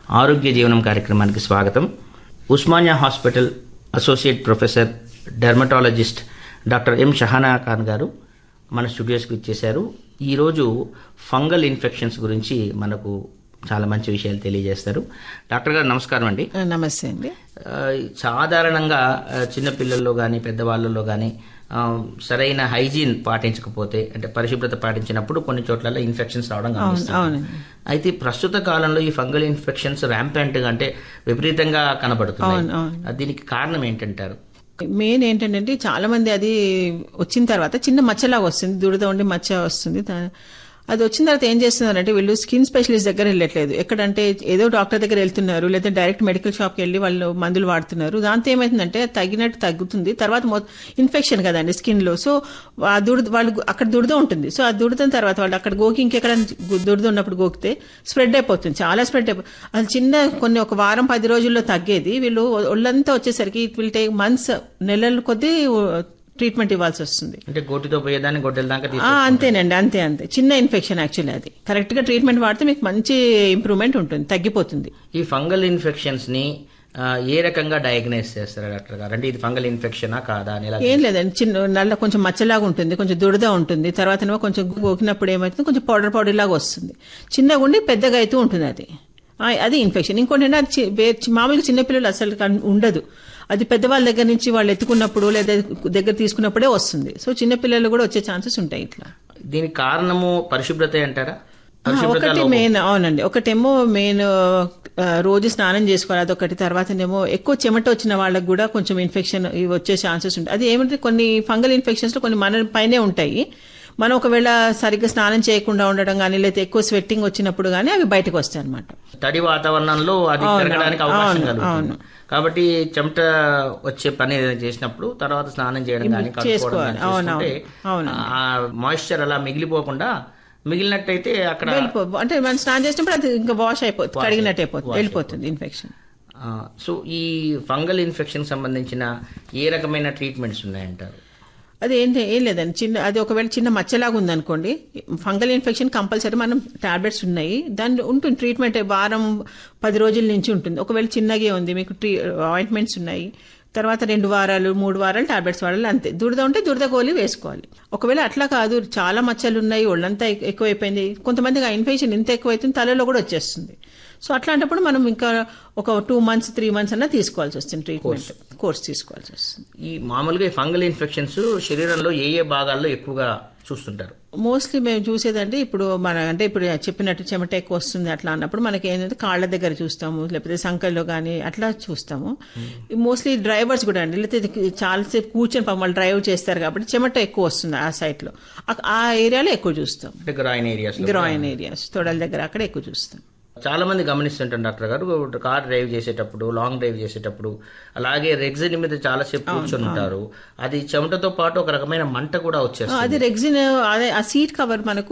ఆరోగ్య జీవనం కార్యక్రమానికి స్వాగతం Osmania hospital associate professor dermatologist doctor M Shahana Khan గారు మన స్టూడియోస్కి ఇచ్చేశారు ఈరోజు ఫంగల్ ఇన్ఫెక్షన్స్ గురించి మనకు చాలా మంచి విషయాలు తెలియజేస్తారు డాక్టర్ గారు నమస్కారం అండి ఆ, నమస్తే అండి ఆ, సాధారణంగా ఆ, చిన్నపిల్లల్లో కానీ పెద్దవాళ్ళలో కానీ ఆ, సరైన హైజీన్ పాటించకపోతే అంటే పరిశుభ్రత పాటించినప్పుడు కొన్ని చోట్ల ఇన్ఫెక్షన్స్ రావడం కనిపిస్తుంది అవునండి అయితే ప్రస్తుత కాలంలో ఈ ఫంగల్ ఇన్ఫెక్షన్స్ ర్యాంపెంట్ గా అంటే విపరీతంగా కనబడుతున్నాయి అవును, అవును. ఆ, దీనికి కారణం ఏంటంటారు మెయిన్ ఏంటంటే చాలా మంది అది వచ్చిన తర్వాత చిన్న మచ్చలాగా వస్తుంది దురద ఉండి మచ్చ వస్తుంది దా- అది వచ్చిన తర్వాత ఏం చేస్తున్నారంటే వీళ్ళు స్కిన్ స్పెషలిస్ట్ దగ్గర వెళ్ళట్లేదు ఎక్కడంటే ఏదో డాక్టర్ దగ్గర వెళ్తున్నారు లేదా డైరెక్ట్ మెడికల్ షాప్కి వెళ్ళి వాళ్ళు మందులు వాడుతున్నారు దాంతో ఏమవుతుందంటే అది తగ్గినట్టు తగ్గుతుంది తర్వాత ఇన్ఫెక్షన్ కదండి స్కిన్ లో సో ఆ దురద వాళ్ళు అక్కడ దురద ఉంటుంది సో ఆ దురద తర్వాత వాళ్ళు అక్కడ గోకి ఇంకెక్కడ దురద ఉన్నప్పుడు గోకితే స్ప్రెడ్ అయిపోతుంది చాలా స్ప్రెడ్ అయిపోతుంది అది చిన్న కొన్ని ఒక వారం పది రోజుల్లో తగ్గేది వీళ్ళు ఒళ్ళంతా వచ్చేసరికి ఇట్ విల్ టేక్ మంత్స్ నెలల కొద్దీ ట్రీట్మెంట్ ఇవ్వాల్సి వస్తుంది అంటే గోటితో పోయేదాన్ని గొడ్డల దాకా ఆ, తీసుకు అంతేనండి అంతే అంతే చిన్న ఇన్ఫెక్షన్ యాక్చువల్లీ అది కరెక్ట్ గా ట్రీట్మెంట్ వాడితే మీకు మంచి ఇంప్రూవ్మెంట్ ఉంటుంది తగ్గిపోతుంది ఈ ఫంగల్ ఇన్ఫెక్షన్స్ ని ఆ, ఏ రకంగా డయాగ్నైజ్ చేస్తారు డాక్టర్ గారు అంటే ఇది ఫంగల్ ఇన్ఫెక్షనా కాదా అని ఎలా ఏం లేదండి చిన్న నల్ల కొంచెం మచ్చలాగా ఉంటుంది కొంచెం దురద ఉంటుంది తర్వాత ఏమో కొంచెం గోకినప్పుడు ఏమవుతుంది కొంచెం పౌడర్ పౌడర్ లాగా వస్తుంది చిన్నగా ఉండి పెద్దగా అయితే ఉంటుంది అది ఆ, అది ఇన్ఫెక్షన్ ఇంకోటి ఏంటంటే అది చి- వే- చి- మామూలుగా చిన్నపిల్లలు అసలు కన్- ఉండదు అది పెద్దవాళ్ళ దగ్గర నుంచి వాళ్ళు ఎత్తుకున్నప్పుడు లేదా దగ్గర తీసుకున్నప్పుడే వస్తుంది సో చిన్నపిల్లలు కూడా వచ్చే ఛాన్సెస్ ఉంటాయి ఇట్లా దీనికి కారణము పరిశుభ్రత అంటారా ఆ, పరిశుభ్రత ఒకటి మెయిన్ అవునండి ఒకటేమో మెయిన్ ఆ, రోజు స్నానం చేసుకోవాలి అదొకటి తర్వాతనేమో ఎక్కువ చెమట వచ్చిన వాళ్ళకి కూడా కొంచెం ఇన్ఫెక్షన్ ఇవి వచ్చే ఛాన్సెస్ ఉంటాయి అది ఏమంటే కొన్ని ఫంగల్ ఇన్ఫెక్షన్స్ లో కొన్ని మన పైనే ఉంటాయి మనం ఒకవేళ సరిగ్గా స్నానం చేయకుండా ఉండడం కానీ లేకపోతే ఎక్కువ స్వెట్టింగ్ వచ్చినప్పుడు కానీ అవి బయటకు వస్తాయి అనమాట తడి వాతావరణంలో అది అవును, పెరగడానికి అవకాశం అవును, కలుగుతుంది కాబట్టి చెమట వచ్చే పని ఏదైనా చేసినప్పుడు తర్వాత స్నానం చేయడం కానీ కడుక్కోవడం చేసుకోవాలి. కానీ అవును, చేసుకుంటే అవును. ఆ మాయిశ్చర్ అలా మిగిలిపోకుండా మిగిలినట్టయితే అక్కడ వెళ్ళిపో అంటే మనం స్నానం చేసినప్పుడు అది ఇంకా వాష్ అయిపోతుంది కడిగినట్టు అయిపోతుంది వెళ్ళిపోతుంది ఇన్ఫెక్షన్ ఆ, సో ఈ ఫంగల్ ఇన్ఫెక్షన్ సంబంధించిన ఏ రకమైన ట్రీట్మెంట్స్ ఉన్నాయంటారు అది ఏంటి ఏం లేదండి చిన్న అది ఒకవేళ చిన్న మచ్చలాగా ఉందనుకోండి ఫంగల్ ఇన్ఫెక్షన్ కంపల్సరీ మనం టాబ్లెట్స్ ఉన్నాయి దాని ఉంటుంది ట్రీట్మెంట్ వారం పది రోజుల నుంచి ఉంటుంది ఒకవేళ చిన్నగే ఉంది మీకు ట్రీ ఆయింట్మెంట్స్ ఉన్నాయి తర్వాత రెండు వారాలు మూడు వారాలు టాబ్లెట్స్ వాడాలి అంతే దురద ఉంటే దురద గోళీ వేసుకోవాలి ఒకవేళ అట్లా కాదు చాలా మచ్చలు ఉన్నాయి ఒళ్ళంతా ఎక్- ఎక్కువైపోయింది కొంతమందికి ఆ ఇన్ఫెక్షన్ ఇంత ఎక్కువైతుంది తలలో కూడా వచ్చేస్తుంది సో అట్లాంటప్పుడు మనం ఇంకా ఒక టూ మంత్స్ త్రీ మంత్స్ అన్నా తీసుకోవాల్సి వస్తుంది ట్రీట్మెంట్ కోర్స్ తీసుకోవాల్సి వస్తుంది ఈ మామూలుగా ఈ ఫంగల్ ఇన్ఫెక్షన్స్ శరీరంలో ఏ ఏ భాగాల్లో ఎక్కువగా చూస్తుంటారు మోస్ట్లీ మేము చూసేదంటే ఇప్పుడు మన అంటే ఇప్పుడు చెప్పినట్టు చెమట ఎక్కువ వస్తుంది అట్లా అన్నప్పుడు మనకి ఏంటంటే కాళ్ళ దగ్గర చూస్తాము లేకపోతే సంకల్లో కానీ అట్లా చూస్తాము మోస్ట్లీ డ్రైవర్స్ కూడా అండి లేకపోతే ఇది చాలాసేపు కూర్చొని పాపం వాళ్ళు డ్రైవ్ చేస్తారు కాబట్టి చెమట ఎక్కువ వస్తుంది ఆ సైట్ లో ఆ- ఆ ఏరియాలో ఎక్కువ చూస్తాం అంటే గ్రాయిన్ ఏరియాస్ గ్రాయిన్ ఏరియాస్ తొడల దగ్గర అక్కడ ఎక్కువ చూస్తాం చాలా మంది గమనిస్తుంటారు డాక్టర్ గారు కార్ డ్రైవ్ చేసేటప్పుడు లాంగ్ డ్రైవ్ చేసేటప్పుడు అలాగే రెగ్జిన్ మీద చాలాసేపు కూర్చొని ఉంటారు అది చెమటతో పాటు ఒక రకమైన మంట కూడా వచ్చేస్తుంది అది రెగ్జిన్ అదే ఆ సీట్ కవర్ మనకు